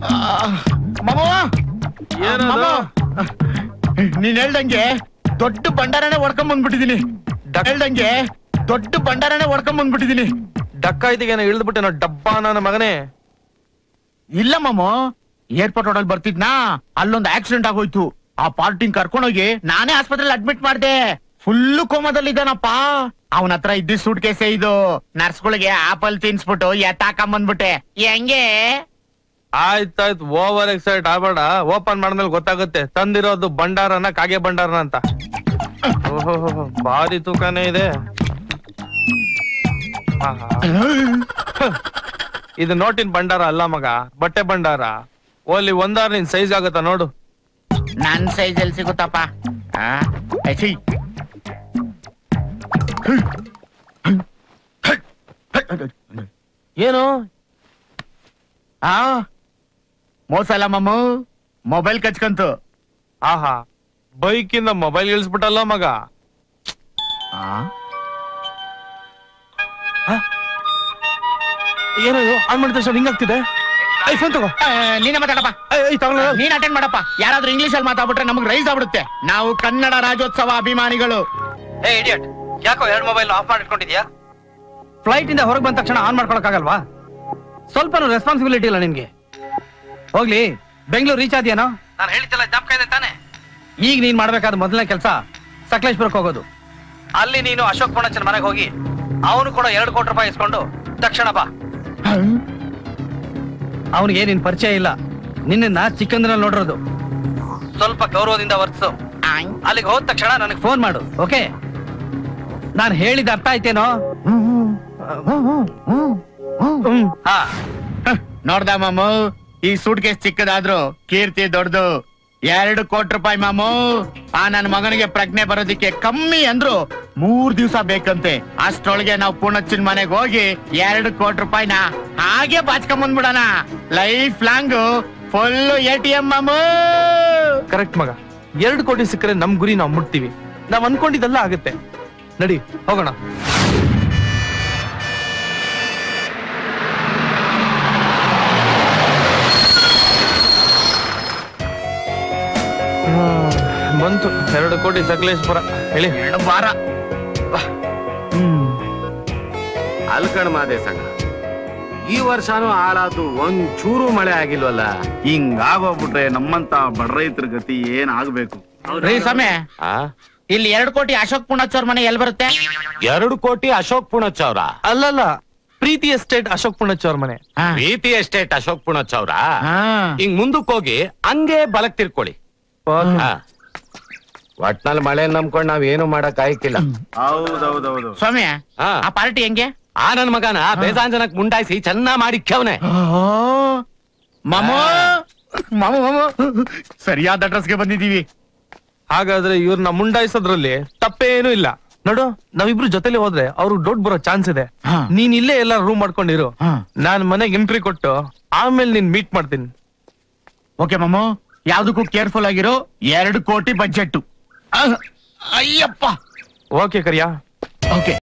ಮಾಮ ಏನದು? ಮಾಮ, ನೀನ್ ಹೇಳ್ದಂಗೆ ದೊಡ್ಡ ಭಂಡಾರನೇ ಹೊಡ್ಕೊಂಡ್ ಬಂದ್ಬಿಟ್ಟಿದೀನಿ ಡಕ್- ಹೇಳ್ದಂಗೆ ದೊಡ್ಡ ಭಂಡಾರನೇ ಹೊಡ್ಕೊಂಡ್ ಬಂದ್ಬಿಟ್ಟಿದೀನಿ ಡಕ್ಕಾಯ್ತಿಗೆ ಇಳಿದ್ಬಿಟ್ಟೆ ನೋ ಡಬ್ಬ ನನ್ನ ಮಗನೇ ಇಲ್ಲ ಮಾಮು ಏರ್ಪೋರ್ಟ್ ರೋಡಲ್ಲಿ ಬರ್ತಿದ್ನಾ ಅಲ್ಲೊಂದು ಆಕ್ಸಿಡೆಂಟ್ ಆಗೋಯ್ತು ಆ ಪಾರ್ಟಿಂಗ್ ಕರ್ಕೊಂಡೋಗಿ ನಾನೇ ಆಸ್ಪತ್ರೆಯಲ್ಲಿ ಅಡ್ಮಿಟ್ ಮಾಡ್ದೆ ಫುಲ್ ಕೋಮದಲ್ಲಿದ್ದಾನಪ್ಪ ಅವನ ಹತ್ರ ಇದ್ದ ಸೂಟ್ ಕೇಸೆ ಇದು ನರ್ಸ್ಗಳಿಗೆ ಆಪಲ್ ತಿನ್ಸ್ಬಿಟ್ಟು ಎತ್ತಾಕೊಂಬಂದ್ಬಿಟ್ಟೆ ಹೆಂಗೆ ಆಯ್ತಾಯ್ತು ಓವರ್ ಎಕ್ಸೈಟ್ ಆಗ್ಬೇಡ ಓಪನ್ ಮಾಡಿದ್ಮೇಲೆ ಗೊತ್ತಾಗುತ್ತೆ ತಂದಿರೋದು ಭಂಡಾರನ ಕಾಗೆ ಭಂಡಾರನ ಅಂತ ಓಹೋ ಭಾರಿ ತೂಕನೇ ಇದೆ ಆಹಾ. ಇದು ನೋಟಿನ ಭಂಡಾರ ಅಲ್ಲ ಮಗ ಬಟ್ಟೆ ಭಂಡಾರ ಓಲಿ ಒಂದಾರ ನಿನ್ ಸೈಜ್ ಆಗತ್ತಾ ನೋಡು ನನ್ ಸೈಜ್ ಎಲ್ಲಿ ಸಿಗುತ್ತಪ್ಪ ಆ? ಏ, ಛೀ. ಏನು ಆ ಮೋಸ ಅಲ್ಲ ಮಾಮು ಮೊಬೈಲ್ ಕಚ್ಕಂತು ಆಹಾ ಬೈಕಿಂದ ಮೊಬೈಲ್ ಇಳಿಸ್ಬಿಟ್ಟಲ್ಲ ಮಗ ಆ? ಏನೋ ಆನ್ ಮಾಡಿದ ತಕ್ಷಣ ಹಿಂಗಾಗ್ತಿದೆ ಐ ಫೋನ್ ತಗೋ ಆ, ನೀನೇ ಮಾತಾಡಪ್ಪ ಐ, ಐ, ತಗೊಳ್ಳೋ. ನೀನ್ ಅಟೆಂಡ್ ಮಾಡಪ್ಪ ಯಾರಾದ್ರೂ ಇಂಗ್ಲಿಷ್ ಅಲ್ಲಿ ಮಾತಾಡ್ಬಿಟ್ರೆ ನಮಗ್ ರೈಸ್ ಆಗ್ಬಿಡುತ್ತೆ ನಾವು ಕನ್ನಡ ರಾಜ್ಯೋತ್ಸವ ಅಭಿಮಾನಿಗಳು ಏ ಇಡಿಯಟ್ ಯಾಕೋ ಎರಡು ಮೊಬೈಲ್ ಆಫ್ ಮಾಡಿಟ್ಕೊಂಡಿದ್ಯಾ ಫ್ಲೈಟ್ ಇಂದ ಹೊರಗೆ ಬಂದ ತಕ್ಷಣ ಆನ್ ಮಾಡ್ಕೊಳಕ್ಕಾಗಲ್ವಾ ಸ್ವಲ್ಪ ರೆಸ್ಪಾನ್ಸಿಬಿಲಿಟಿ ಇಲ್ಲ ನಿನ್ಗೆ ಹೋಗ್ಲಿ ಬೆಂಗಳೂರು ರೀಚ್ ಆದ್ಯಾನೋ ನಾನು ಹೇಳಿದ್ದೆಲ್ಲ ಜ್ಞಾಪಕ ಇದೆ ತಾನೆ ಈಗ ನೀನ್ ಮಾಡ್ಬೇಕಾದ ಮೊದಲನೇ ಕೆಲಸ ಸಕಲೇಶ್ಪುರಕ್ಕೆ ಹೋಗೋದು ಅಲ್ಲಿ ನೀನು ಅಶೋಕ್ ಪೂರ್ಣಚನ್ ಮನೆಗೆ ಹೋಗಿ ಅವನು ಕೂಡ ಎರಡು ಕೋಟಿ ರೂಪಾಯಿ ಇಸ್ಕೊಂಡು ತಕ್ಷಣ ಬಾ ಅವನಿಗೆ ನಿನ್ ಪರಿಚಯ ಇಲ್ಲ ನಿನ್ನ ಚಿಕ್ಕಂದಿನಲ್ಲಿ ನೋಡಿರೋದು ಸ್ವಲ್ಪ ಗೌರವದಿಂದ ವರ್ತಿಸು ಆಯ್. ಅಲ್ಲಿಗೆ ಹೋದ ತಕ್ಷಣ ನನಗೆ ಫೋನ್ ಮಾಡು ಓಕೆ ನಾನು ಹೇಳಿದ ಅರ್ಥ ಆಯ್ತೇನೋ ಹ್ಮ್ ಹಾ ಹ, ನೋಡ್ದ ಮಾಮು ಈ ಸೂಟ್ ಕೇಸ್ ಚಿಕ್ಕದಾದ್ರು ಕೀರ್ತಿ ದೊಡ್ಡದು ಎರಡು ಕೋಟಿ ರೂಪಾಯಿ ಮಾಮು ಆ ನನ್ನ ಮಗನಿಗೆ ಪ್ರಜ್ಞೆ ಬರೋದಿಕ್ಕೆ ಕಮ್ಮಿ ಅಂದ್ರು ಮೂರ್ ದಿವ್ಸ ಬೇಕಂತೆ ಅಷ್ಟ್ರೊಳಗೆ ನಾವು ಪೂರ್ಣಚ್ಚಿನ ಮನೆಗೆ ಹೋಗಿ ಎರಡು ಕೋಟಿ ರೂಪಾಯಿನ ಹಾಗೆ ಬಾಚ್ಕೊಂಡ್ ಬಂದ್ಬಿಡಣ life long full A T M ಮಾಮು ಕರೆಕ್ಟ್ ಮಗ ಎರಡು ಕೋಟಿ ಸಿಕ್ಕರೆ ನಮ್ ಗುರಿ ನಾವು ಮುಟ್ತೀವಿ ನಾವ್ ಅನ್ಕೊಂಡಿದ್ದೆಲ್ಲ ಆಗುತ್ತೆ ನಡಿ ಹೋಗೋಣ ಹ್ಮ್, ಬಂತು ಎರಡು ಕೋಟಿ ಸಕಲೇಶ್ಪುರ ಹೇಳಿ ಎರಡು ವಾರ ಹ್ಮ್ ಅಲ್ಕಣ್ ಮಾದೇಸಣ್ಣ ಈ ವರ್ಷನೂ ಹಾಳಾತು ಒಂದ್ ಚೂರು ಮಳೆ ಆಗಿಲ್ವಲ್ಲ ಹಿಂಗಾಗೋಗ್ಬಿಟ್ರೆ ನಮ್ಮಂತ ಬಡ ರೈತರ ಗತಿ ಏನ್ ಆಗ್ಬೇಕು ರೀ ಸಮಯ ಆ ಇಲ್ಲಿ ಎರಡು ಕೋಟಿ ಅಶೋಕ್ ಪುಣಚ್ ಮನೆ ಎಲ್ಲಿ ಬರುತ್ತೆ ಎರಡು ಕೋಟಿ ಅಶೋಕ್ ಪುಣಚ್ ಅವ್ರ ಅಲ್ಲಲ್ಲ ಪ್ರೀತಿ ಎಸ್ಟೇಟ್ ಅಶೋಕ್ ಪುಣಚ್ ಅವ್ರ ಮನೆ ಹಾ. ಪ್ರೀತಿ ಎಸ್ಟೇಟ್ ಅಶೋಕ್ ಪುಣಚ್ ಅವ್ರ ಹಾ. ಹಿಂಗ್ ಮುಂದಕ್ ಹೋಗಿ ಹಂಗೆ ಬಲಕ್ ತಿರ್ಕೊಳ್ಳಿ Okay. ಆ. ಒಟ್ನಲ್ಲಿ ಮಳೆ ನಂಬ್ಕೊಂಡ್ ನಾವ್ ಏನು ಮಾಡಕ್ ಆಯ್ಕಿಲ್ಲ ಹೌದೌದೌದು ಸ್ವಾಮಿ ಹಾ. ಆ ಪಾರ್ಟಿ ಹೆಂಗೆ ಆ ನನ್ ಮಗನ ಬೇಸಾಂಜನಕ್ ಮುಂಡಾಯಿಸಿ ಚೆನ್ನ ಮಾಡಿಕ್ಯವನೆ ಮಾಮು ಮಾಮು ಮಾಮು ಸರಿಯಾದ ಅಡ್ರೆಸ್ಗೆ ಬಂದಿದೀವಿ ಹಾಗಾದ್ರೆ ಇವ್ರನ್ನ ಮುಂಡಾಯಿಸೋದ್ರಲ್ಲಿ ತಪ್ಪೇನು ಇಲ್ಲ ನೋಡು ನಾವಿಬ್ರು ಜೊತೆಲಿ ಹೋದ್ರೆ ಅವ್ರು ದೊಡ್ಡ ಬರೋ ಚಾನ್ಸ್ ಇದೆ ಹಾ. ನೀನ್ ಇಲ್ಲೇ ಎಲ್ಲ ರೂಮ್ ಮಾಡ್ಕೊಂಡಿರು ಹಾ. ನಾನ್ ಮನೆಗೆ ಎಂಟ್ರಿ ಕೊಟ್ಟು ಆಮೇಲೆ ನೀನ್ ಮೀಟ್ ಮಾಡ್ತೀನಿ ಓಕೆ ಮಾಮು ಯಾವ್ದಕ್ಕೂ ಕೇರ್ಫುಲ್ ಆಗಿರೋ ಎರಡು ಕೋಟಿ ಬಜೆಟ್ ಅಯ್ಯಪ್ಪ ಓಕೆ ಕರಿಯಾ ಓಕೆ